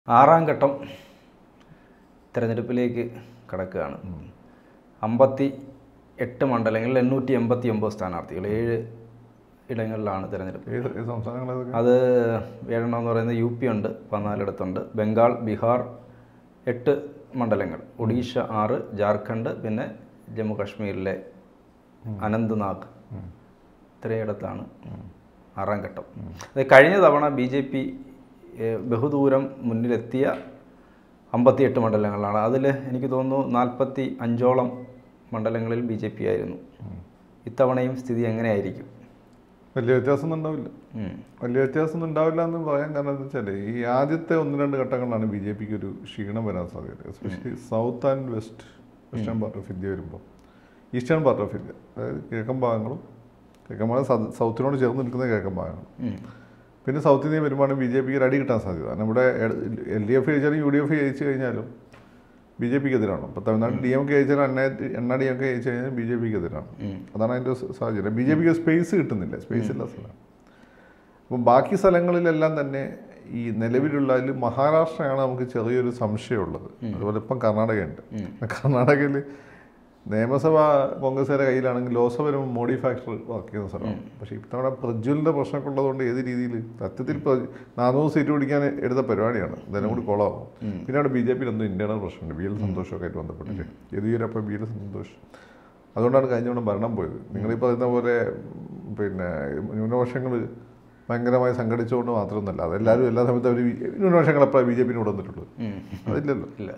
ആറാം ഘട്ടം തിരഞ്ഞെടുപ്പിലേക്ക് കടക്കുകയാണ് അമ്പത്തി എട്ട് മണ്ഡലങ്ങളിൽ എണ്ണൂറ്റി എൺപത്തി ഒമ്പത് സ്ഥാനാർത്ഥികൾ ഏഴ് ഇടങ്ങളിലാണ് തിരഞ്ഞെടുപ്പ് ഏത് ഏത് സംസ്ഥാനങ്ങളതൊക്കെ അത് ഏഴെണ്ണം എന്ന് പറയുന്നത് യു പി ഉണ്ട് പതിനാലിടത്തുണ്ട് ബംഗാൾ ബീഹാർ എട്ട് മണ്ഡലങ്ങൾ ഒഡീഷ ആറ് ജാർഖണ്ഡ് പിന്നെ ജമ്മു കാശ്മീരിലെ അനന്ത്നാഗ് ഇത്രയിടത്താണ് ആറാം ഘട്ടം അത് കഴിഞ്ഞ തവണ ബി ജെ പി ബഹുദൂരം മുന്നിലെത്തിയ അമ്പത്തിയെട്ട് മണ്ഡലങ്ങളാണ് അതിൽ എനിക്ക് തോന്നുന്നു നാൽപ്പത്തി അഞ്ചോളം മണ്ഡലങ്ങളിൽ ബി ജെ പി ആയിരുന്നു ഇത്തവണയും സ്ഥിതി എങ്ങനെയായിരിക്കും വലിയ വ്യത്യാസമൊന്നും ഉണ്ടാവില്ല ഉം. വലിയ വ്യത്യാസമൊന്നും ഉണ്ടാവില്ല എന്ന് പറയാൻ കാരണം എന്താ വെച്ചാൽ ഈ ആദ്യത്തെ ഒന്ന് രണ്ട് ഘട്ടങ്ങളിലാണ് ബി ജെ പിക്ക് ഒരു ക്ഷീണം വരാൻ സാധ്യത especially south and west western part of India വരുമ്പോൾ ഈസ്റ്റേൺ പാർട്ട് ഓഫ് ഇന്ത്യ അതായത് കിഴക്കൻ ഭാഗങ്ങളും കിഴക്കൻ ഭാഗം സൗ- സൗത്തിനോട് ചേർന്ന് നിൽക്കുന്ന കിഴക്കൻ ഭാഗങ്ങൾ ഉം. പിന്നെ സൗത്ത് ഇന്ത്യ വരുമ്പോൾ ബി ജെ പിക്ക് ഒരു അടി കിട്ടാൻ സാധ്യത കാരണം ഇവിടെ എൽ ഡി എഫ് ജയിച്ചാലും യു ഡി എഫ് ജയിച്ചു കഴിഞ്ഞാലും ബി ജെ പിക്ക് എതിരാണ് ഇപ്പോൾ തമിഴ്നാട്ടിൽ ഡി എം കെ ജയിച്ചാലും എണ്ണ എണ്ണ ഡി എം കെ ജയിച്ചു കഴിഞ്ഞാൽ ബി ജെ പിക്ക് എതിരാണ് ഉം. അതാണ് അതിൻ്റെ സ- സാഹചര്യം ബി ജെ പിക്ക് സ്പേസ് കിട്ടുന്നില്ല സ്പേസ് ഇല്ല സ്ഥലമാണ് അപ്പം ബാക്കി സ്ഥലങ്ങളിലെല്ലാം തന്നെ ഈ നിലവിലുള്ള അതിൽ മഹാരാഷ്ട്രയാണ് നമുക്ക് ചെറിയൊരു സംശയമുള്ളത് അതുപോലെ ഇപ്പം കർണാടകയുണ്ട് കർണാടകയിൽ നിയമസഭ കോൺഗ്രസ്സുകാരുടെ കയ്യിലാണെങ്കിൽ ലോക്സഭ വരുമ്പോൾ മോഡി ഫാക്ടർ വർക്ക് ചെയ്യുന്ന സ്ഥലമാണ് പക്ഷേ ഇത്തവണ പ്രജ്വലിൻ്റെ പ്രശ്നമൊക്കെ ഉള്ളതുകൊണ്ട് ഏത് രീതിയിൽ സത്യത്തിൽ പ്ര- നാനൂറ് സീറ്റ് പിടിക്കാൻ എടുത്ത പരിപാടിയാണ് ഇതെല്ലാം കൂടി കൊളാവും പിന്നെ അവിടെ ബി ജെ പിയിൽ എന്തോ ഇന്റേണൽ പ്രശ്നമുണ്ട് ബി എൽ സന്തോഷമൊക്കെ ആയിട്ട് ബന്ധപ്പെട്ടിട്ട് യെദ്യൂരപ്പ ബി എൽ സന്തോഷ് അതുകൊണ്ടാണ് കഴിഞ്ഞ തവണ ഭരണം പോയത് നിങ്ങളീ പറയുന്ന പോലെ പിന്നെ ന്യൂനപക്ഷങ്ങൾ ഭയങ്കരമായി സംഘടിച്ചുകൊണ്ട് മാത്രമൊന്നുമല്ല അതെല്ലാവരും എല്ലാ സമയത്തും അവർ ന്യൂനപക്ഷങ്ങൾ എപ്പോഴാണ് ബി ജെ പിന് കൊടുത്തിട്ടുള്ളത് ഉം. അതില്ലല്ലോ ഇല്ല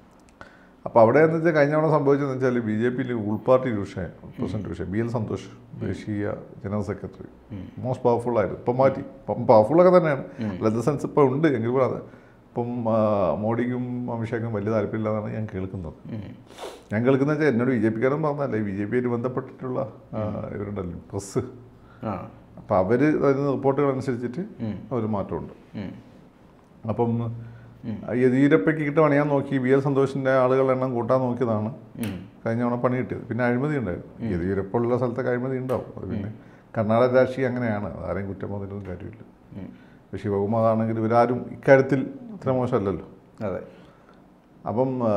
അപ്പോൾ അവിടെ എന്ന് വെച്ചാൽ കഴിഞ്ഞ തവണ സംഭവിച്ചതെന്ന് വെച്ചാൽ ബി ജെ പിയിൽ ഉൾപാർട്ടി രൂക്ഷ പ്രസിഡന്റ് രൂക്ഷ ബി എൽ സന്തോഷ് ദേശീയ ജനറൽ സെക്രട്ടറി മോസ്റ്റ് പവർഫുൾ ആയിരുന്നു ഇപ്പം മാറ്റി ഇപ്പം പവർഫുള്ളൊക്കെ തന്നെയാണ് ലെതർ സെൻസ് ഇപ്പം ഉണ്ട് എങ്കിൽ കൂടെ അത് ഇപ്പം ആ, മോഡിക്കും അമിത്ഷാക്കും വലിയ താല്പര്യമില്ലാന്നാണ് ഞാൻ കേൾക്കുന്നത് ഞാൻ കേൾക്കുന്നത് വെച്ചാൽ എന്നോട് ബി ജെ പിക്കാരൻ പറഞ്ഞല്ലേ ബി ജെ പിയായിട്ട് ബന്ധപ്പെട്ടിട്ടുള്ള ആ, ഇവരുണ്ടല്ലോ പ്രസ് ആ അപ്പോൾ അവർ തരുന്ന റിപ്പോർട്ടുകൾ അനുസരിച്ചിട്ട് ഒരു മാറ്റമുണ്ട് ഉം. അപ്പം യെദ്യൂരപ്പയ്ക്ക് കിട്ട് പണിയാൻ നോക്കി ബി എൽ സന്തോഷിൻ്റെ ആളുകളുടെ എണ്ണം കൂട്ടാൻ നോക്കിയതാണ് ഉം. കഴിഞ്ഞ തവണ പണി കിട്ടിയത് പിന്നെ അഴിമതി ഉണ്ടായിരുന്നു യെദ്യൂരപ്പ ഉള്ള സ്ഥലത്തൊക്കെ അഴിമതി ഉണ്ടാവും അത് പിന്നെ കർണാടക രാഷ്ട്രീയം അങ്ങനെയാണ് ആരെയും കുറ്റം പറഞ്ഞിട്ടൊന്നും കാര്യമില്ല ഉം. ഇപ്പോൾ ശിവകുമാർ ആണെങ്കിൽ ഇവരാരും ഇക്കാര്യത്തിൽ ഇത്ര മോശമല്ലല്ലോ അതെ അപ്പം ആ,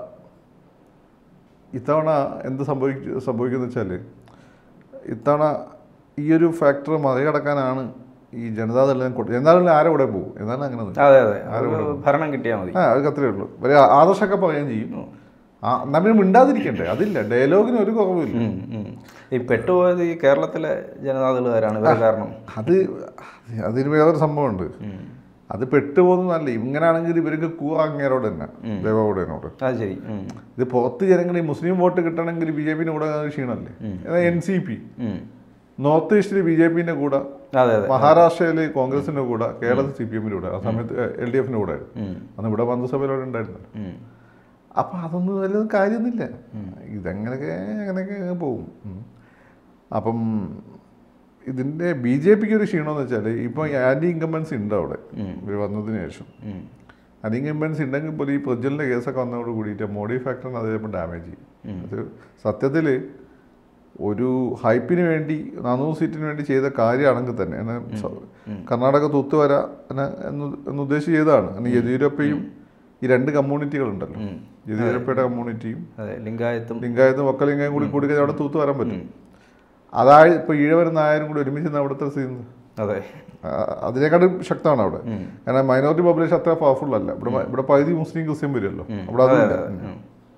ഇത്തവണ എന്ത് സംഭവിക്കും സംഭവിക്കുന്നത് വെച്ചാൽ ഇത്തവണ ഈ ഒരു ഫാക്ടർ മറികടക്കാനാണ് ഈ ജനതാദളം കൊടുത്തത് ജനതാദളം ആരെ കൂടെ പോകും എന്നാലും അങ്ങനെ ഒന്നും. അതെ അതെ ഒരു ഭരണം കിട്ടിയാൽ മതി ആ അത് അത്രേ ഉള്ളൂ ഒരു ആദർശമൊക്കെ പറയുകയും ചെയ്യും ആ എന്നാൽ പിന്നെ മിണ്ടാതിരിക്കണ്ടേ അതില്ല ഡയലോഗിന് ഒരു കുറവില്ല ഉം, ഉം. ഈ പെട്ടുപോയത് ഈ കേരളത്തിലെ ജനതാദളുകാരാണ് ഇവർ കാരണം അത് അതിന് വേറൊരു സംഭവമുണ്ട് അത് പെട്ടുപോകുന്നതല്ല ഇങ്ങനാണെങ്കിൽ ഇവർക്ക് കൂവ അങ്ങേരോട് തന്നെ ദേവഗൗഡനോട് അത് ശരി ഉം. ഇത് പുറത്ത് ജനങ്ങൾ ഈ മുസ്ലിം വോട്ട് കിട്ടണമെങ്കിൽ ബി ജെ പിന്റെ കൂടെ ക്ഷീണമല്ലേ എൻ സി പി ഉം. നോർത്ത് ഈസ്റ്റിൽ ബി ജെ പിന്റെ കൂടെ അതെ അതെ മഹാരാഷ്ട്രയിൽ കോൺഗ്രസിന്റെ കൂടെ കേരളത്തിൽ സി പി എമ്മിന്റെ കൂടെ ആ സമയത്ത് എൽ ഡി എഫിന്റെ കൂടെ ആയിരുന്നു ഉം. അന്ന് ഇവിടെ മന്ത്രിസഭയിലൂടെ ഉണ്ടായിരുന്നല്ലോ ഉം. അപ്പം അതൊന്നും വലിയ കാര്യമൊന്നുമില്ല ഇതങ്ങനെയൊക്കെ അങ്ങനെയൊക്കെ അങ്ങ് പോകും ഉം. അപ്പം ഇതിൻ്റെ ബി ജെ പിക്ക് ഒരു ക്ഷീണമെന്ന് വെച്ചാൽ ഇപ്പോൾ ആൻറ്റി ഇൻകമ്പൻസി ഉണ്ട് അവിടെ ഇവർ വന്നതിന് ശേഷം ഉം. ആൻറ്റി ഇൻകമ്പൻസി ഉണ്ടെങ്കിൽ പോലും ഈ പ്രജ്വലിൻ്റെ കേസൊക്കെ വന്നതോട് കൂടിയിട്ട് മോഡി ഫാക്ടറിന് അത് ചിലപ്പോൾ ഡാമേജ് ചെയ്യും അത് സത്യത്തിൽ ഒരു ഹൈപ്പിന് വേണ്ടി നാനൂറ് സീറ്റിന് വേണ്ടി ചെയ്ത കാര്യമാണെങ്കിൽ തന്നെ എന്നെ സ- കർണാടക തൂത്തുവര എന്നെ എന്ന് എന്ന് ഉദ്ദേശിച്ച് ചെയ്തതാണ് കാരണം യെദ്യൂരപ്പയും ഈ രണ്ട് കമ്മ്യൂണിറ്റികളുണ്ടല്ലോ യെദ്യൂരപ്പയുടെ കമ്മ്യൂണിറ്റിയും അതെ ലിംഗായത്തും ലിംഗായത്തും ഒക്കലിംഗയും കൂടി കൂടി കഴിഞ്ഞാൽ അവിടെ തൂത്ത് വരാൻ പറ്റും അതായത് ഇപ്പോൾ ഈഴവരും നായരും കൂടി ഒരുമിച്ച് നിന്ന് അവിടുത്തെ സ്ഥിതി അതെ അതിനേക്കാളും ശക്തമാണ് അവിടെ കാരണം മൈനോറിറ്റി പോപ്പുലേഷൻ അത്ര പവർഫുൾ അല്ല ഇവിടെ മ- ഇവിടെ പകുതി മുസ്ലിം ക്രിസ്ത്യൻ വരുമല്ലോ അവിടെ അതില്ല ഉം.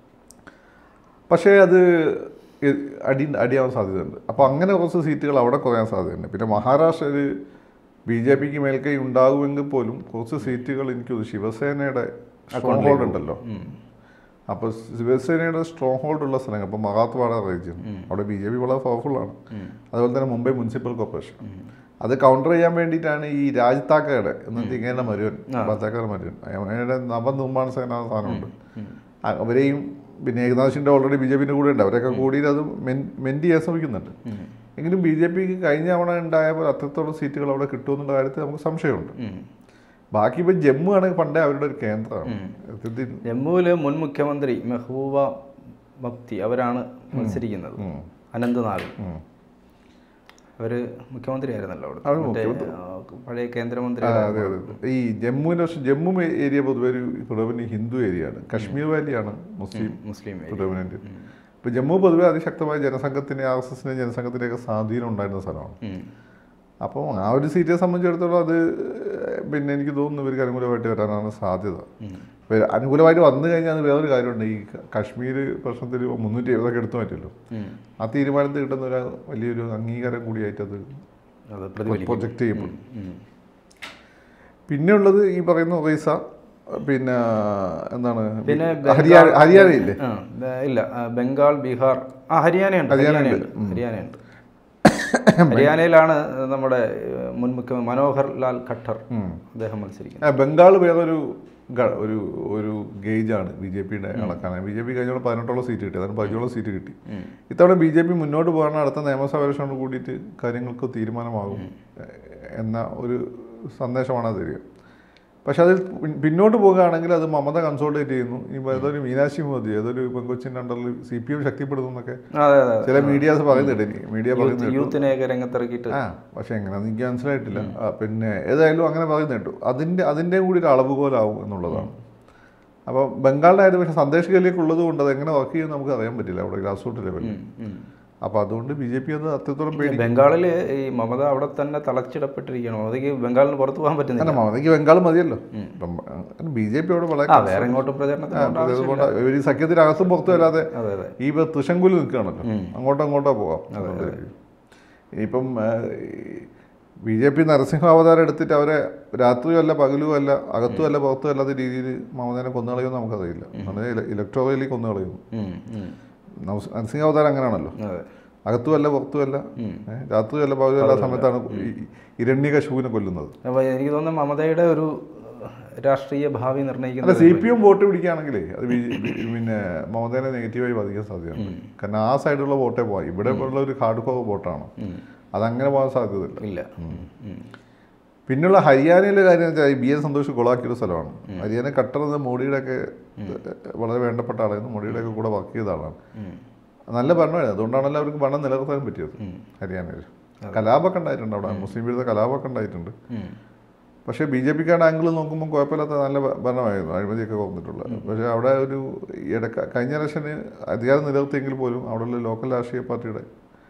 പക്ഷേ അത് എ- അടി അടിയാവാൻ സാധ്യതയുണ്ട് അപ്പോൾ അങ്ങനെ കുറച്ച് സീറ്റുകൾ അവിടെ കുറയാൻ സാധ്യതയുണ്ട് പിന്നെ മഹാരാഷ്ട്രയിൽ ബി ജെ പിക്ക് മേൽക്കൈ ഉണ്ടാകുമെങ്കിൽ പോലും കുറച്ച് സീറ്റുകൾ എനിക്ക് തോന്നുന്നു ശിവസേനയുടെ സ്ട്രോങ് ഹോൾഡ് ഉണ്ടല്ലോ അപ്പോൾ ശിവസേനയുടെ സ്ട്രോങ് ഹോൾഡ് ഉള്ള സ്ഥലങ്ങൾ ഇപ്പോൾ മഹാത്വാഡ റീജിയൻ അവിടെ ബി ജെ പി വളരെ പവർഫുൾ ആണ് അതുപോലെ തന്നെ മുംബൈ മുനിസിപ്പൽ കോർപ്പറേഷൻ അത് കൗണ്ടർ ചെയ്യാൻ വേണ്ടിയിട്ടാണ് ഈ രാജ് താക്കയുടെ എന്നിട്ട് ഇങ്ങനെ മരുവൻ താക്കയുടെ മരുവൻ അയാളുടെ നവനിർമ്മാണ സേന സാധനമുണ്ട് അ- അവരെയും പിന്നെ ഏകനാഥിൻ്റെ ഓൾറെഡി ബി ജെ പിൻ്റെ കൂടെ ഉണ്ട് അവരൊക്കെ കൂടിയിട്ട് അത് മെൻ- മെൻഡ് ചെയ്യാൻ ശ്രമിക്കുന്നുണ്ട് എങ്കിലും ബി ജെ പിക്ക് കഴിഞ്ഞ തവണ ഉണ്ടായപ്പോൾ അത്രത്തോളം സീറ്റുകൾ അവിടെ കിട്ടുമെന്നുള്ള കാര്യത്തിൽ നമുക്ക് സംശയമുണ്ട് ഉം. ബാക്കി ഇപ്പം ജമ്മു ആണെങ്കിൽ പണ്ടേ അവരുടെ ഒരു കേന്ദ്രമാണ് സത്യത്തിൽ ജമ്മുവിൽ മുൻ മുഖ്യമന്ത്രി മെഹബൂബ മക്തി അവരാണ് മത്സരിക്കുന്നത് ഉം. അനന്ത്നാഗ് ഉം. അവര് മുഖ്യമന്ത്രി ആയിരുന്നല്ലോ അവിടെ അവര് മറ്റേ ആ, പഴയ കേന്ദ്രമന്ത്രി അതെ അതെ അതെ. ഈ ജമ്മുവിന് പക്ഷേ ജമ്മു ഏരിയ പൊതുവെ ഒരു പ്രിഡോമിനന്റ് ഹിന്ദു ഏരിയയാണ് കശ്മീർ വാലിയാണ് മുസ്ലിം മുസ്ലിം ഏരിയ. പ്രിഡോമിനന്റ് ഇപ്പൊ ജമ്മു പൊതുവെ അതിശക്തമായ ജനസംഘത്തിന് ആർ എസ് എസിന്റെ ജനസംഘത്തിൻ്റെയൊക്കെ സ്വാധീനം ഉണ്ടായിരുന്ന സ്ഥലമാണ് ഉം. അപ്പോൾ ആ ഒരു സീറ്റിനെ സംബന്ധിച്ചിടത്തോളം അത് പിന്നെ എനിക്ക് തോന്നുന്നു ഇവർക്ക് അനുകൂലമായിട്ട് വരാനാണ് സാധ്യത ഇപ്പൊ അനുകൂലമായിട്ട് വന്നു കഴിഞ്ഞാൽ അത് വേറൊരു കാര്യമുണ്ട് ഈ ക- കാശ്മീർ പ്രശ്നത്തിൽ മുന്നൂറ്റി എഴുപതൊക്കെ എടുത്തു മാറ്റുമല്ലോ ഉം. ആ തീരുമാനത്തിൽ കിട്ടുന്ന ഒരു വലിയൊരു അംഗീകാരം കൂടിയായിട്ട് അത് അത് പ്രതിഫലിക്കും പ്രൊജക്റ്റ് ചെയ്യപ്പെടും ഉം. പിന്നെ ഉള്ളത് ഈ പറയുന്ന ഒറീസ പിന്നെ എന്താണ് പിന്നെ ഹരിയാന ഹരിയാനയില്ലേ ആ, ബ- ഇല്ല ആ, ബംഗാൾ ബീഹാർ ആ ഹരിയാനയുണ്ട് ഹരിയാനയുണ്ട് ഹരിയാനയുണ്ട് ഹരിയാനയിലാണ് നമ്മുടെ ഏഹ്, മുൻ മുഖ്യമന്ത്രി മനോഹർ ലാൽ ഖട്ടർ അദ്ദേഹം മത്സരിക്കുന്നത് ആ, ബംഗാൾ വേറൊരു ഗ- ഒരു ഒരു ഗേജാണ് ബി ജെ പിയുടെ അളക്കാൻ ബി ജെ പി കഴിഞ്ഞോളം പതിനെട്ടോളം സീറ്റ് കിട്ടി അതിന് പതിനോളം സീറ്റ് കിട്ടി ഇത്തവണ ബി ജെ പി മുന്നോട്ട് പോകാൻ അടുത്ത നിയമസഭ ഇലക്ഷനോട് കൂടിയിട്ട് കാര്യങ്ങൾക്ക് തീരുമാനമാകും എന്ന ഒരു സന്ദേശമാണ് അത് തരിക പക്ഷെ അതിൽ പിൻ- പിന്നോട്ട് പോകുകയാണെങ്കിൽ അത് മമത കൺസോൾട്ടേറ്റ് ചെയ്യുന്നു ഇനി ഏതൊരു മീനാക്ഷി മോദി ഏതൊരു പെങ്കൊച്ചിൻ്റെ അണ്ടറിൽ സി പി എം ശക്തിപ്പെടുന്നു എന്നൊക്കെ അതെ അതെ ചില മീഡിയാസ് പറയുന്നുണ്ട് ഇനി മീഡിയ പറയുന്നുണ്ട് യൂത്തിനെയൊക്കെ രംഗത്തിറക്കിയിട്ട് ആ പക്ഷെ എങ്ങനെയാണെന്ന് എനിക്ക് മനസ്സിലായിട്ടില്ല ആ, പിന്നെ ഏതായാലും അങ്ങനെ പറയുന്ന കേട്ടു അതിൻ്റെ അതിൻ്റെ കൂടി ഒരു അളവുകോലാവും എന്നുള്ളതാണ് അപ്പോൾ ബംഗാളിൻ്റെ ആയത് പക്ഷേ സന്ദേശകയിലേക്ക് ഉള്ളത് കൊണ്ട് അത് എങ്ങനെ വർക്ക് ചെയ്യുമെന്ന് നമുക്ക് അറിയാൻ പറ്റില്ല അവിടെ ഗ്രാസ് റൂട്ട് ലെവലിൽ ഉം. അപ്പോൾ അതുകൊണ്ട് ബി ജെ പി അത് അത്രത്തോളം പേടി ബംഗാളിൽ ഈ മമത അവിടെ തന്നെ തളച്ചിടപ്പെട്ടിരിക്കുകയാണ് മമതയ്ക്ക് ബംഗാളിന് പുറത്തു പോകാൻ പറ്റുന്നില്ല അല്ല മമതയ്ക്ക് ബംഗാൾ മതിയല്ലോ ബി ജെ പി അവിടെ വളരെ ആ വേറെ എങ്ങോട്ടും പ്രചരണത്തിന് പോകേണ്ട ആവശ്യം- അതുകൊണ്ട് ഒരു സഖ്യത്തിനകത്തും പുറത്തും അല്ലാതെ അതെ അതെ ഈ ഇപ്പൊ തൃശങ്കുല് നിൽക്കുകയാണല്ലോ അങ്ങോട്ടോ അങ്ങോട്ടോ പോകാം ഇനിയിപ്പം ബി ജെ പി നരസിംഹ അവതാരം എടുത്തിട്ട് അവരെ രാത്രിയും അല്ല പകലും അല്ല അകത്തും അല്ല പുറത്തും അല്ലാത്ത രീതിയിൽ മമതനെ കൊന്നുകളയുമെന്ന് നമുക്കറിയില്ല അങ്ങനെ ഇലക്ട്രോയിലേക്ക് കൊന്നുകളയുന്നു ഉം, ഉം. നമസ്- നരസിംഹ അവതാരം അങ്ങനെയാണല്ലോ അതെ അകത്തും അല്ല പുറത്തും അല്ല ഏ, രാത്രിയും അല്ല പകലും അല്ല സമയത്താണ് ഈ ഇരണ്യകശുവിനെ കൊല്ലുന്നത് അപ്പോൾ എനിക്ക് തോന്നുന്നു മമതയുടെ ഒരു രാഷ്ട്രീയ ഭാവി അല്ല നിർണ്ണയിക്കുന്നത് സി പി എം വോട്ട് പിടിക്കുകയാണെങ്കിലേ അത് ബി- ബി- പിന്നെ മമതേനെ നെഗറ്റീവായി ബാധിക്കാൻ സാധ്യതയുണ്ട് കാരണം ആ സൈഡിലുള്ള വോട്ടേ പോകാം ഇവിടെ ഉള്ള ഒരു ഹാർഡ് കോർ വോട്ടാണ് അതങ്ങനെ പോകാൻ സാധ്യതയില്ല ഇല്ല ഉം, ഉം. പിന്നുള്ള ഹരിയാനയിലെ കാര്യം എന്ന് വെച്ചാൽ ബി എസ് സന്തോഷ് കൊളാക്കിയൊരു സ്ഥലമാണ് ഹരിയാന കട്ടർ എന്ന മോഡിയുടെ ഒക്കെ വളരെ വേണ്ടപ്പെട്ട ആളായിരുന്നു മോഡിയുടെ ഒക്കെ കൂടെ വർക്ക് ചെയ്ത ആളാണ് ഉം. നല്ല ഭരണമായിരുന്നു അതുകൊണ്ടാണല്ലോ അവർക്ക് ഭരണം നിലനിർത്താൻ പറ്റിയത് ഹരിയാനയിൽ കലാപമൊക്കെ ഉണ്ടായിട്ടുണ്ട് അവിടെ മുസ്ലിം വിരുദ്ധ കലാപമൊക്കെ ഉണ്ടായിട്ടുണ്ട് ഉം. പക്ഷേ ബി ജെ പിക്കാരുടെ ആംഗിൾ നോക്കുമ്പോൾ കുഴപ്പമില്ലാത്ത നല്ല ഭ- ഭരണമായിരുന്നു അഴിമതിയൊക്കെ കുറഞ്ഞിട്ടുള്ളത് പക്ഷേ അവിടെ ഒരു ഇടക്ക കഴിഞ്ഞ ഇലക്ഷന് അധികാരം നിലനിർത്തിയെങ്കിൽ പോലും അവിടെയുള്ള ലോക്കൽ രാഷ്ട്രീയ പാർട്ടിയുടെ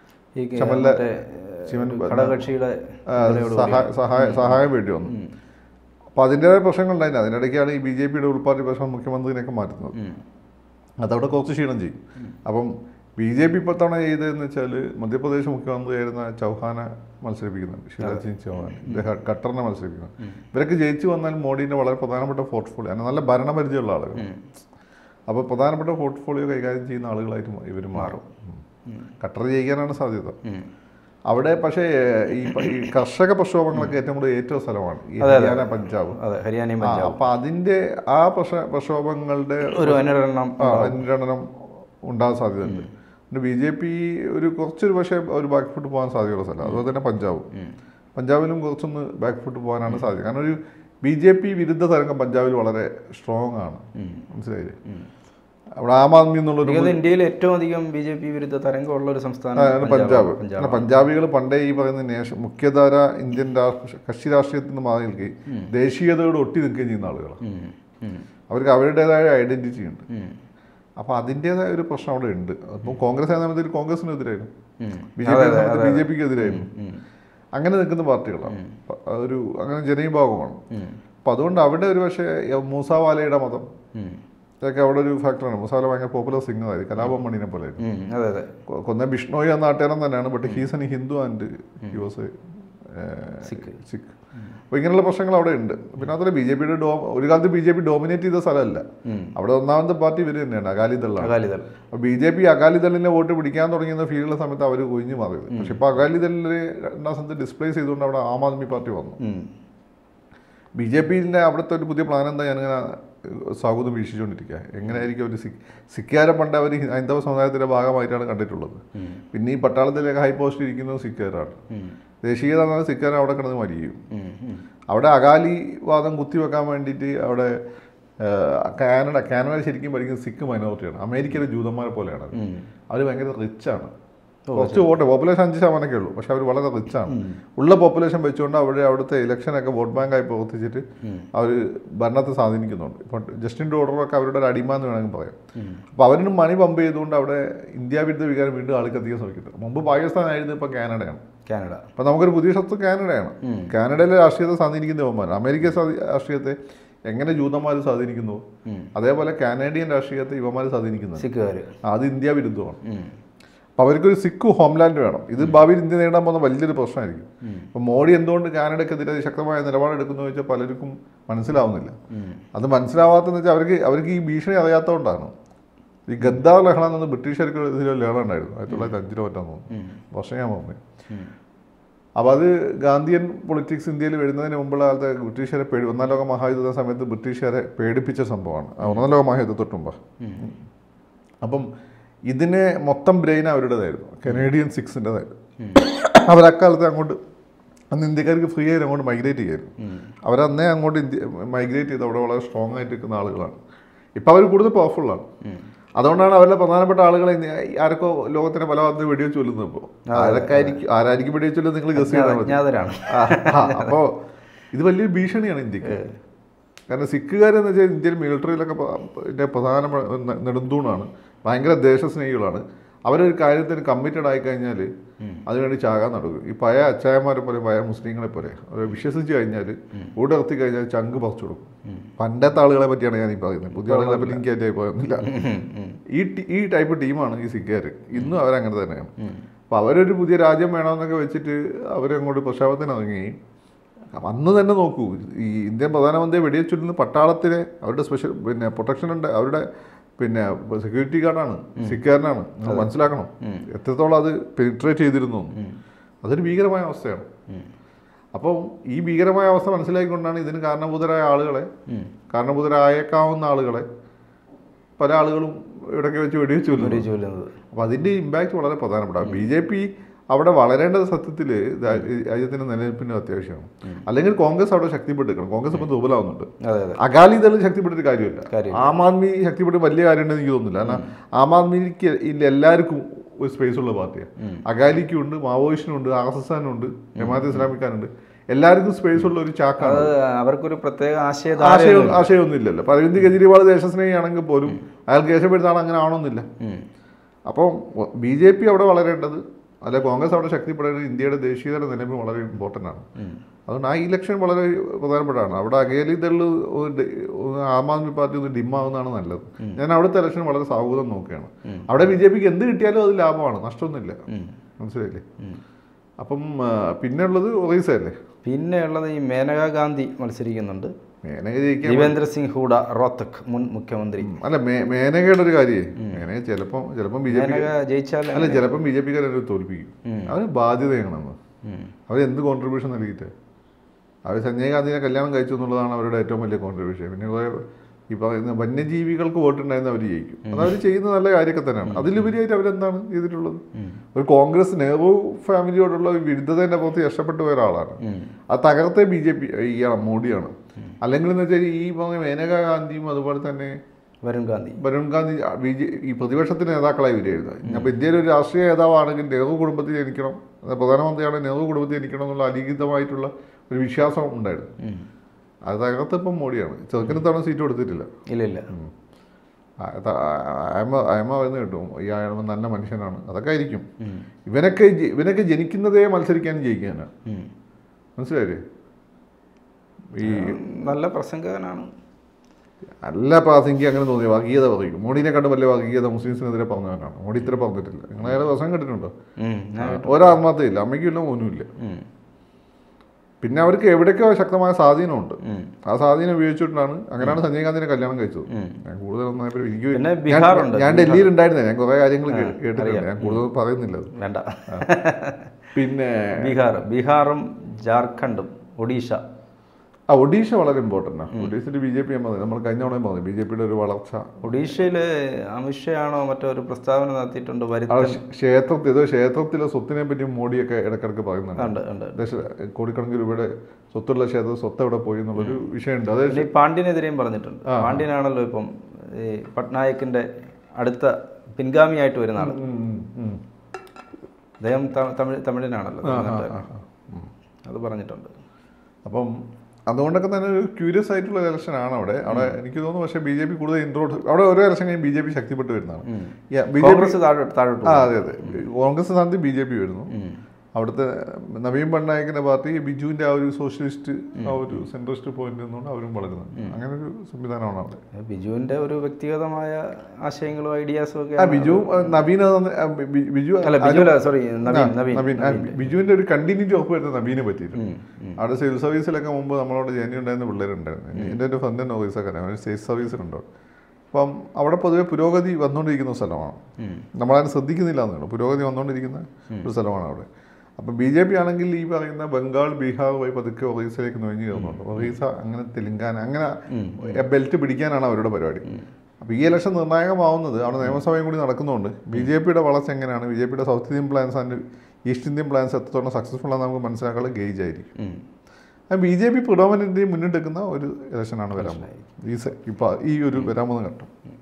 ഈ ചമല്ല മറ്റേ, ശിവൻ ഘടകകക്ഷിയുടെ ആ, സഹായ സഹായ സഹായം വേണ്ടി വന്നു അപ്പോൾ അതിൻ്റെതായ പ്രശ്നങ്ങളുണ്ടായിരുന്നു അതിനിടയ്ക്കാണ് ഈ ബി ജെ പിയുടെ ഉൾപ്പാർട്ടി പ്രശ്നം മുഖ്യമന്ത്രിനെയൊക്കെ മാറ്റുന്നത് ഉം. അതവിടെ കുറച്ച് ക്ഷീണം ചെയ്യും അപ്പം ബി ജെ പി ഇപ്പോഴത്തവണ ചെയ്തതെന്ന് വെച്ചാൽ മധ്യപ്രദേശ് മുഖ്യമന്ത്രിയായിരുന്ന ചൗഹാനെ മത്സരിപ്പിക്കുന്നുണ്ട് ശിവരാജ് സിംഗ് ചൗഹാൻ ഇദ്ദേഹം ഖട്ടറിനെ മത്സരിപ്പിക്കുന്നു ഇവരൊക്കെ ജയിച്ചു വന്നാൽ മോഡീൻ്റെ വളരെ പ്രധാനപ്പെട്ട പോർട്ട്ഫോളിയോ അങ്ങനെ നല്ല ഭരണപരിചയമുള്ള ആളുകൾ അപ്പോൾ പ്രധാനപ്പെട്ട പോർട്ട്ഫോളിയോ കൈകാര്യം ചെയ്യുന്ന ആളുകളായിട്ട് ഇവർ മാറും ഉം. ഖട്ടർ ജയിക്കാനാണ് സാധ്യത ഉം. അവിടെ പക്ഷേ ഈ പ- ഈ കർഷക പ്രക്ഷോഭങ്ങളൊക്കെ ഏറ്റവും കൂടുതൽ ഏറ്റവും സ്ഥലമാണ് ഈ ഹരിയാന പഞ്ചാബ് അതെ ഹരിയാനയും ആ, പഞ്ചാബ് അപ്പൊ അതിന്റെ ആ പ്രക്ഷ പ്രക്ഷോഭങ്ങളുടെ ഒരു അനുരണനം ആ, അനുരണനം ഉണ്ടാകാൻ സാധ്യതയുണ്ട് പിന്നെ ബി ജെ പി ഒരു കുറച്ചൊരു പക്ഷേ ഒരു ബാക്ക് ഫുട്ട് പോകാൻ സാധ്യതയുള്ള സ്ഥലം അതുപോലെ തന്നെ പഞ്ചാബ് പഞ്ചാബിലും കുറച്ചൊന്ന് ബാക്ക് ഫുട്ട് പോകാനാണ് സാധ്യത കാരണം ഒരു ബി ജെ പി വിരുദ്ധ തരംഗം പഞ്ചാബിൽ വളരെ സ്ട്രോങ് ആണ് മനസ്സിലായില്ലേ അവിടെ ആം ആദ്മി എന്നുള്ളൊരു എനിക്ക് തോന്നുന്നു ഇന്ത്യയിൽ ഏറ്റവും അധികം ബി ജെ പി വിരുദ്ധ തരംഗമുള്ള ഒരു സംസ്ഥാനം ആണ് പഞ്ചാബ് പഞ്ചാബ് കാരണം പഞ്ചാബികൾ പണ്ടേ ഈ പറയുന്ന നേഷ മുഖ്യധാര ഇന്ത്യൻ രാഷ്ട്ര കക്ഷി രാഷ്ട്രീയത്തിൽ നിന്ന് മാറി നിൽക്കുകയും ദേശീയതയോട് ഒട്ടി നിൽക്കുകയും ചെയ്യുന്ന ആളുകളാണ് ഉം. ഉം. അവർക്ക് അവരുടേതായ ഐഡന്റിറ്റി ഉണ്ട് ഉം. അപ്പോൾ അതിൻ്റെതായ ഒരു പ്രശ്നം അവിടെ ഉണ്ട് അപ്പോൾ കോൺഗ്രസ് ആയ സമയത്ത് കോൺഗ്രസിനെതിരായിരുന്നു ഉം. ബി ജെ പി സമയത്ത് ബി ജെ പിക്ക് എതിരായിരുന്നു അങ്ങനെ നിൽക്കുന്ന പാർട്ടികളാണ് അപ്പൊ ഒരു അങ്ങനെ ജനവിഭാഗമാണ് ഉം. അപ്പം അതുകൊണ്ട് അവിടെ ഒരു പക്ഷേ മൂസാവാലയുടെ മതം ഉം. ഇതൊക്കെ അവിടെ ഒരു ഫാക്ടറാണ് മൂസാവാല ഭയങ്കര പോപ്പുലർ സിംഗറായിരുന്നു കലാപം മണിനെ പോലെ ഉം. അതെ അതെ കൊന്ന ബിഷ്ണോയി എന്ന നാട്ടുകാരൻ തന്നെയാണ് but he's an Hindu and he was Sikh. Sikh അപ്പോൾ ഇങ്ങനെയുള്ള പ്രശ്നങ്ങൾ അവിടെ ഉണ്ട് പിന്നെ അതുപോലെ ബി ജെ പിയുടെ ഡോ ഒരു കാലത്ത് ബി ജെ പി ഡോമിനേറ്റ് ചെയ്ത സ്ഥലമല്ല അവിടെ ഒന്നാമത്തെ പാർട്ടി ഇവർ തന്നെയാണ് അകാലിദളാണ് അകാലിദൾ അപ്പോൾ ബി ജെ പി അകാലിദളിനെ വോട്ട് പിടിക്കാൻ തുടങ്ങിയ ഫീൽഡിലെ സമയത്ത് അവർ ഒഴിഞ്ഞു മാറിയത് പക്ഷെ ഇപ്പോൾ അകാലിദളിനെ രണ്ടാം സ്ഥാനത്ത് ഡിസ്പ്ലേസ് ചെയ്തുകൊണ്ട് അവിടെ ആം ആദ്മി പാർട്ടി വന്നു ഉം. ബി ജെ പിൻ്റെ അവിടുത്തെ ഒരു പുതിയ പ്ലാൻ എന്താ ഞാനിങ്ങനെ സ്വാഗതം വീക്ഷിച്ചുകൊണ്ടിരിക്കുക എങ്ങനെയായിരിക്കും ഒരു സിഖ് സിഖുകാരെ പണ്ട് അവർ ഹൈന്ദവ സമുദായത്തിൻ്റെ ഭാഗമായിട്ടാണ് കണ്ടിട്ടുള്ളത് പിന്നെ ഈ പട്ടാളത്തിലേക്ക് ഹൈ പോസ്റ്റ് ഇരിക്കുന്നത് സിഖുകാരാണ് ഉം. ദേശീയത എന്നാൽ സിഖുകാരെ അവിടെ കിടന്ന് മരിക്കും ഉം. ഉം. അവിടെ അകാലി വാദം കുത്തിവെക്കാൻ വേണ്ടിയിട്ട് അവിടെ ആ, കാനഡ കാനഡ ശരിക്കും പഠിക്കുന്ന സിഖ് മൈനോറിറ്റിയാണ് അമേരിക്കയിലെ ജൂതന്മാരെ പോലെയാണ് ഉം. അവർ ഭയങ്കര റിച്ചാണ് കുറച്ച് വോട്ട് പോപ്പുലേഷൻ അഞ്ച് ശതമാനമൊക്കെ ഉള്ളൂ പക്ഷെ അവർ വളരെ റിച്ചാണ് ഉള്ള പോപ്പുലേഷൻ വെച്ചുകൊണ്ട് അവിടെ അവിടുത്തെ ഇലക്ഷനൊക്കെ വോട്ട് ബാങ്കായി പ്രവർത്തിച്ചിട്ട് അവർ ഭരണത്തെ സ്വാധീനിക്കുന്നുണ്ട് ഇപ്പം ജസ്റ്റിൻ ട്രൂഡറൊക്കെ അവരുടെ ഒരു അടിമ എന്ന് വേണമെങ്കിൽ പറയാം അപ്പോൾ അവരിന് മണി പമ്പ് ചെയ്തുകൊണ്ട് അവിടെ ഇന്ത്യ വിരുദ്ധ വികാരം വീണ്ടും ആൾക്ക് എത്തിക്കാൻ ശ്രമിക്കുന്നുണ്ട് മുമ്പ് പാകിസ്ഥാനായിരുന്നു ഇപ്പോൾ കാനഡയാണ് കാനഡ അപ്പം നമുക്കൊരു പുതിയ ശത്രു കാനഡയാണ് കാനഡയിലെ രാഷ്ട്രീയത്തെ സ്വാധീനിക്കുന്ന ഇവന്മാർ അമേരിക്ക സ്വാധീ- രാഷ്ട്രീയത്തെ എങ്ങനെ ജൂതന്മാർ സ്വാധീനിക്കുന്നു അതേപോലെ കാനഡിയൻ രാഷ്ട്രീയത്തെ ഇവന്മാർ സ്വാധീനിക്കുന്നത് സിഖുകാർ അത് ഇന്ത്യ വിരുദ്ധമാണ് അപ്പോൾ അവർക്കൊരു സിഖ് ഹോംലാൻഡ് വേണം ഇത് ഭാവിയിൽ ഇന്ത്യ നേടാൻ പോകുന്ന വലിയൊരു പ്രശ്നമായിരിക്കും അപ്പോൾ മോഡി എന്തുകൊണ്ട് കാനഡയ്ക്കെതിരെ ശക്തമായ നിലപാടെടുക്കുന്നു ചോദിച്ചാൽ പലർക്കും മനസ്സിലാവുന്നില്ല അത് മനസ്സിലാവാത്തതെന്ന് വെച്ചാൽ അവർക്ക് അവർക്ക് ഈ ഭീഷണി അറിയാത്തതുകൊണ്ടാണ് ഈ ഗദ്ദാർ ലഹള എന്നത് ബ്രിട്ടീഷുകാർക്ക് ഇതിൽ ലഹള ഉണ്ടായിരുന്നു ആയിരത്തി തൊള്ളായിരത്തി അഞ്ചിലോ മറ്റാന്ന് തോന്നുന്നു വർഷം ഞാൻ പറഞ്ഞു അപ്പോൾ അത് ഗാന്ധിയൻ പൊളിറ്റിക്സ് ഇന്ത്യയിൽ വരുന്നതിന് മുമ്പുള്ള കാലത്ത് ബ്രിട്ടീഷുകാരെ പേടി ഒന്നാം ലോക മഹായുദ്ധ സമയത്ത് ബ്രിട്ടീഷുകാരെ പേടിപ്പിച്ച സംഭവമാണ് ആ ഒന്നാം ലോക മഹായുദ്ധ തൊട്ട് മുമ്പ് അപ്പം ഇതിനെ മൊത്തം ബ്രെയിൻ അവരുടേതായിരുന്നു കനേഡിയൻ സിക്സിൻ്റെതായിരുന്നു അവരക്കാലത്ത് അങ്ങോട്ട് അന്ന് ഇന്ത്യക്കാർക്ക് ഫ്രീ ആയിട്ട് അങ്ങോട്ട് മൈഗ്രേറ്റ് ചെയ്യായിരുന്നു അവരന്നേ അങ്ങോട്ട് ഇന്ത്യ മൈഗ്രേറ്റ് ചെയ്ത് അവിടെ വളരെ സ്ട്രോങ് ആയിട്ട് നിൽക്കുന്ന ആളുകളാണ് ഇപ്പം അവർ കൂടുതൽ പവർഫുള്ളാണ് അതുകൊണ്ടാണ് അവരുടെ പ്രധാനപ്പെട്ട ആളുകളെ ഇന്ന് ആരൊക്കെ ലോകത്തിന്റെ പല ഭാഗത്ത് വെടിവെച്ച് കൊല്ലുന്നത് ഇപ്പോൾ ആരൊക്കെ ആയിരിക്കും ആരായിരിക്കും വെടിവെച്ച് കൊല്ലുന്നത് നിങ്ങൾ ഗസ് ചെയ്താൽ മതി അജ്ഞാതരാണ് അപ്പോൾ ഇത് വലിയൊരു ഭീഷണിയാണ് ഇന്ത്യക്ക് കാരണം സിഖുകാരെന്ന് വെച്ചാൽ ഇന്ത്യൻ മിലിറ്ററിയിലൊക്കെ പ- ഇതിന്റെ പ്രധാന പ- ന- നെടുന്തൂണാണ് ഭയങ്കര ദേശസ്നേഹികളാണ് അവരൊരു കാര്യത്തിന് കമ്മിറ്റഡ് ആയി കഴിഞ്ഞാൽ അതിനുവേണ്ടി ചാകാൻ നടക്കും ഈ പഴയ അച്ചായന്മാരെ പോലെ പഴയ മുസ്ലിങ്ങളെ പോലെ അവരെ വിശ്വസിച്ച് കഴിഞ്ഞാൽ ഊടർത്തി കഴിഞ്ഞാൽ ചങ്ക് പറിച്ചു കൊടുക്കും പണ്ടത്തെ ആളുകളെ പറ്റിയാണ് ഞാൻ ഈ പറയുന്നത് പുതിയ ആളുകളെ പറ്റി എനിക്ക് അതിൻ്റെ അഭിപ്രായമൊന്നുമില്ല ഈ ടി- ഈ ടൈപ്പ് ടീമാണ് ഈ സിഖുകാർ ഇന്നും അവരങ്ങനെ തന്നെയാണ് അപ്പോൾ അവരൊരു പുതിയ രാജ്യം വേണമെന്നൊക്കെ വെച്ചിട്ട് അവരങ്ങോട്ട് പ്രക്ഷോഭത്തിന് ഇറങ്ങി അന്ന് തന്നെ നോക്കൂ ഈ ഇന്ത്യൻ പ്രധാനമന്ത്രി വെടിവെച്ചിരുന്ന പട്ടാളത്തിലെ അവരുടെ സ്പെഷ്യൽ പിന്നെ പ്രൊട്ടക്ഷൻ ഉണ്ട് അവരുടെ പിന്നെ സെക്യൂരിറ്റി ഗാർഡാണ് സിക്കാരനാണ് നിങ്ങൾ മനസ്സിലാക്കണം എത്രത്തോളം അത് പെനിട്രേറ്റ് ചെയ്തിരുന്നു എന്ന്. അതൊരു ഭീകരമായ അവസ്ഥയാണ് അപ്പം ഈ ഭീകരമായ അവസ്ഥ മനസ്സിലാക്കിക്കൊണ്ടാണ് ഇതിന് കാരണഭൂതരായ ആളുകളെ കാരണഭൂതരായേക്കാവുന്ന ആളുകളെ പല ആളുകളും ഇവിടെയൊക്കെ വെച്ച് വെടിവെച്ച് കൊല്ലുന്നു വെടി ചൊല്ലുന്നത് അപ്പോൾ അതിൻ്റെ ഇമ്പാക്റ്റ് വളരെ പ്രധാനപ്പെട്ട ബി ജെ പി അവിടെ വളരേണ്ടത് സത്യത്തിൽ രാജ്യത്തിൻ്റെ നിലനിൽപ്പിന് അത്യാവശ്യമാണ് അല്ലെങ്കിൽ കോൺഗ്രസ് അവിടെ ശക്തിപ്പെട്ടിരിക്കണം കോൺഗ്രസ് ഇപ്പം ദുർബലമാവുന്നുണ്ട് അതെ അതെ അകാലിദൾ ശക്തിപ്പെട്ടിട്ട് കാര്യമില്ല കാര്യം ആം ആദ്മി ശക്തിപ്പെട്ട് വലിയ കാര്യമുണ്ടെന്ന് എനിക്ക് തോന്നുന്നില്ല കാരണം ആം ആദ്മിക്ക് ഇല്ല എല്ലാവർക്കും ഒരു സ്പേസ് ഉള്ള പാർട്ടിയാണ് അകാലിക്കും ഉണ്ട് മാവോയിസ്റ്റിനും ഉണ്ട് ആർ എസ് എസാനുണ്ട് ജമാഅത്ത് ഇസ്ലാമിക്കാനുണ്ട് എല്ലാവർക്കും സ്പേസ് ഉള്ള ഒരു ചാക്കാണ് അത് അവർക്കൊരു പ്രത്യേക ആശയ ആശയം ആശയമൊന്നും ഇല്ലല്ലോ അപ്പോൾ അരവിന്ദ് കെജ്രിവാൾ ദേശസ്നേഹിയാണെങ്കിൽ പോലും അയാൾ കേശപ്പെടുത്താണ് അങ്ങനെ ആവണമെന്നില്ല അപ്പോൾ ബി ജെ പി അവിടെ വളരേണ്ടത് അല്ലെ കോൺഗ്രസ് അവിടെ ശക്തിപ്പെടേണ്ടത് ഇന്ത്യയുടെ ദേശീയതയുടെ നിലവിൽ വളരെ ഇമ്പോർട്ടൻ്റ് ആണ് അതുകൊണ്ട് ആ ഇലക്ഷൻ വളരെ പ്രധാനപ്പെട്ടതാണ് അവിടെ അകേലിദൾ ആം ആദ്മി പാർട്ടി ഒന്ന് ഡിമ്മാവുന്നതാണ് നല്ലത് ഞാൻ അവിടുത്തെ ഇലക്ഷൻ വളരെ സാഹൂതം നോക്കുകയാണ് അവിടെ ബി ജെ പിക്ക് എന്ത് കിട്ടിയാലും അത് ലാഭമാണ് നഷ്ടമൊന്നുമില്ല മനസ്സിലായില്ലേ അപ്പം ആ, പിന്നെ ഉള്ളത് ഒറീസയല്ലേ പിന്നെ ഉള്ളത് ഈ മേനക ഗാന്ധി മത്സരിക്കുന്നുണ്ട് മേനക ജയിക്കാൻ ദേവേന്ദ്ര സിംഗ് ഹൂഡ റോത്തക് മുൻ മുഖ്യമന്ത്രി അല്ല മേ- മേനകയുടെ ഒരു കാര്യമേ മേനക ചിലപ്പം ചിലപ്പം ബി ജെ പി മേനക ജയിച്ചാൽ അല്ല ചിലപ്പം ബി ജെ പിക്കാരെ തോൽപ്പിക്കും അവന് ബാധ്യതയാണെന്ന് ഉം. അവർ എന്ത് കോൺട്രിബ്യൂഷൻ നൽകിയിട്ട് അവർ സഞ്ജയ് ഗാന്ധിനെ കല്യാണം കഴിച്ചു എന്നുള്ളതാണ് അവരുടെ ഏറ്റവും വലിയ കോൺട്രിബ്യൂഷൻ പിന്നെ കുറേ ഈ പറയുന്ന വന്യജീവികൾക്ക് വോട്ടുണ്ടായിരുന്ന അവർ ജയിക്കും അത് അവർ ചെയ്യുന്ന നല്ല കാര്യമൊക്കെ തന്നെയാണ് അതിലുപരിയായിട്ട് അവരെന്താണ് ചെയ്തിട്ടുള്ളത് ഒരു കോൺഗ്രസ് നെഹ്റു ഫാമിലിയോടുള്ള ഒരു വിരുദ്ധതേൻ്റെ പുറത്ത് രക്ഷപ്പെട്ടു പോയ ഒരാളാണ് അത് തകർത്ത ബി ജെ പി ഇയാളാണ് മോഡിയാണ് അല്ലെങ്കിൽ എന്ന് വെച്ചാൽ ഈ പറഞ്ഞ മേനക ഗാന്ധിയും അതുപോലെ തന്നെ വരുൺ ഗാന്ധി വരുൺ ഗാന്ധി ബി ജെ ഈ പ്രതിപക്ഷത്തിന് നേതാക്കളായി വരികയായിരുന്നു അപ്പോൾ ഇന്ത്യയിലെ ഒരു രാഷ്ട്രീയ നേതാവാണെങ്കിൽ നെഹ്റു കുടുംബത്തിൽ ജനിക്കണം അത് പ്രധാനമന്ത്രിയാണ് നെഹ്റു കുടുംബത്തിൽ ജനിക്കണം എന്നുള്ള അലിഖിതമായിട്ടുള്ള ഒരു വിശ്വാസം ഉണ്ടായിരുന്നു അത് തകർത്തപ്പം മോഡിയാണ് ചെറുക്കിന് തവണ സീറ്റ് കൊടുത്തിട്ടില്ല ഇല്ല ഇല്ല അയമ അയമ പറയുന്നത് കിട്ടും ഈ അയമ നല്ല മനുഷ്യനാണ് അതൊക്കെ ആയിരിക്കും ഇവനൊക്കെ ജ- ഇവനൊക്കെ ജനിക്കുന്നതേ മത്സരിക്കാനും ജയിക്കാനാണ് ഉം. മനസ്സിലായില്ലേ ഈ നല്ല പ്രസംഗകനാണ് നല്ല പ്രാസംഗിക അങ്ങനെ തോന്നി വർഗീയത പറയും മോഡിനെ കണ്ട് വലിയ വർഗീയത മുസ്ലിംസിനെതിരെ പറഞ്ഞവനാണ് മോഡി ഇത്ര പറഞ്ഞിട്ടില്ല നിങ്ങൾ അയാളെ പ്രസംഗം കേട്ടിട്ടുണ്ടോ ഉം. ഞാൻ- ഒരാത്മാർത്ഥയില്ല അമ്മയ്ക്കും ഇല്ല മോനും ഇല്ല ഉം. പിന്നെ അവർക്ക് എവിടെയൊക്കെ ശക്തമായ സ്വാധീനമുണ്ട് ഉം. ആ സ്വാധീനം ഉപയോഗിച്ചിട്ടാണ് അങ്ങനെയാണ് സഞ്ജയ് ഗാന്ധിനെ കല്യാണം കഴിച്ചത് ഉം. ഞാൻ കൂടുതലൊന്നും അതിനെപ്പറ്റി എനിക്ക് പിന്നെ ഞാൻ- ബീഹാറുണ്ട്. ഞാൻ ഡൽഹിയിൽ ഉണ്ടായിരുന്നേ ഞാൻ കുറേ കാര്യങ്ങൾ കേ- കേട്ടിട്ടുണ്ട് ഞാൻ കൂടുതൽ പറയുന്നില്ല അത്. വേണ്ട പിന്നെ ബീഹാർ ബീഹാറും ജാർഖണ്ഡും ഒഡീഷ ആ ഒഡീഷ വളരെ ഇമ്പോർട്ടൻ്റ് ആണ് ഒഡീഷയിൽ ബി ജെ പി ഞാൻ പറഞ്ഞു നമ്മൾ കഴിഞ്ഞ തവണയും പറഞ്ഞു ബി ജെ പിയുടെ ഒരു വളർച്ച ഒഡീഷയിൽ അമിത്ഷായാണോ മറ്റോ ഒരു പ്രസ്താവന നടത്തിയിട്ടുണ്ട് ആ വരുത്തൻ ക്ഷ- ക്ഷേത്രത്തിൽ ഏതോ ക്ഷേത്രത്തിലെ സ്വത്തിനെ പറ്റി മോഡിയൊക്കെ ഇടക്കിടക്ക് പറയുന്നുണ്ട് ഉണ്ട് ഉണ്ട് ദശ കോടിക്കണക്കിന് രൂപയുടെ സ്വത്തുള്ള ക്ഷേത്ര സ്വത്ത് എവിടെ പോയി എന്നുള്ളൊരു വിഷയമുണ്ട് അത് പിന്നെ ഈ പാണ്ഡ്യനെതിരെയും പറഞ്ഞിട്ടുണ്ട് പാണ്ഡ്യനാണല്ലോ ഇപ്പം ഈ പട്നായക്കിന്റെ അടുത്ത പിൻഗാമിയായിട്ട് വരുന്ന ആള് ഉം, ഉം, ഉം. അദ്ദേഹം ത- തമിഴ് തമിഴിനാണല്ലോ ആ, ആ, തമിഴ്നാട്ടുകാരൻ. ആ, ആ. ഉം. അത് പറഞ്ഞിട്ടുണ്ട് അപ്പം അതുകൊണ്ടൊക്കെ തന്നെ ഒരു ക്യൂരിയസ് ആയിട്ടുള്ള ഇലക്ഷൻ ആണ് അവിടെ അവിടെ എനിക്ക് തോന്നുന്നു പക്ഷേ ബി ജെ പി കൂടുതൽ ഇൻട്രോഡ് അവിടെ ഓരോ ഇലക്ഷൻ കഴിഞ്ഞ് ബി ജെ പി ശക്തിപ്പെട്ട് വരുന്നതാണ് Yeah, B J P Congress താഴെ താഴോട്ട് ആ അതെ അതെ കോൺഗ്രസ് സ്ഥാനത്ത് ബി ജെ പി വരുന്നു അവിടുത്തെ നവീൻ പട്നായകിന്റെ പാർട്ടി ബിജുവിന്റെ ആ ഒരു സോഷ്യലിസ്റ്റ് ആ ഒരു സെൻട്രിസ്റ്റ് പോയിന്റ് നിന്നുകൊണ്ട് അവരും വളരുന്നുണ്ട് അങ്ങനെ ഒരു സംവിധാനമാണ് അവിടെ ബിജുവിന്റെ ഒരു വ്യക്തിഗതമായ ആശയങ്ങളും ഐഡിയാസും ഒക്കെ ആ ബിജു നവീൻ അത് നന്ന- ആ, ബി- ബി- ബിജു അല്ല ബിജു സോറി നവീൻ ആ, നവീൻ നവീൻ ആ, ബിജുവിന്റെ ഒരു കണ്ടിന്യൂറ്റി ഉറപ്പ് വരുന്ന നവീനെ പറ്റിയിട്ടുണ്ട് അവിടെ സിവിൽ സർവീസിലൊക്കെ മുമ്പ് നമ്മളോട് ജേനി ഉണ്ടായിരുന്ന പിള്ളേരുണ്ടായിരുന്നു എൻ്റെ ഒരു ഫ്രണ്ട് ഓഫീസൊക്കെ അവർ സ്റ്റേറ്റ് സർവീസിലുണ്ടോ അപ്പം അവിടെ പൊതുവെ പുരോഗതി വന്നുകൊണ്ടിരിക്കുന്ന സ്ഥലമാണ് നമ്മളതിനെ ശ്രദ്ധിക്കുന്നില്ല എന്നുള്ളൂ പുരോഗതി വന്നുകൊണ്ടിരിക്കുന്ന ഒരു സ്ഥലമാണ് അവിടെ അപ്പം ബി ജെ പി ആണെങ്കിൽ ഈ പറയുന്ന ബംഗാൾ ബീഹാർ വഴി പതുക്കെ ഒറീസയിലേക്ക് നുഴഞ്ഞു കയറുന്നുണ്ട് ഒറീസ അങ്ങനെ തെലുങ്കാന അങ്ങനെ ബെൽറ്റ് പിടിക്കാനാണ് അവരുടെ പരിപാടി അപ്പോൾ ഈ ഇലക്ഷൻ നിർണായകമാവുന്നത് അവിടെ നിയമസഭയും കൂടി നടക്കുന്നതുകൊണ്ട് ബി ജെ പിയുടെ വളർച്ച എങ്ങനെയാണ് ബി ജെ പിയുടെ south Indian plans and east Indian plans എത്രത്തോളം സക്സസ്ഫുൾ ആണെന്ന് നമുക്ക് മനസ്സിലാക്കാനുള്ള ഗേജ് ആയിരിക്കും ബി ജെ പി പ്രിഡോമിനൻ്റ് മുന്നിട്ടെടുക്കുന്ന ഒരു ഇലക്ഷനാണ് വരാൻ പോകുന്നത് ഈ സെ- ഇപ്പൊ ഈ ഒരു വരാൻ പോകുന്ന ഘട്ടം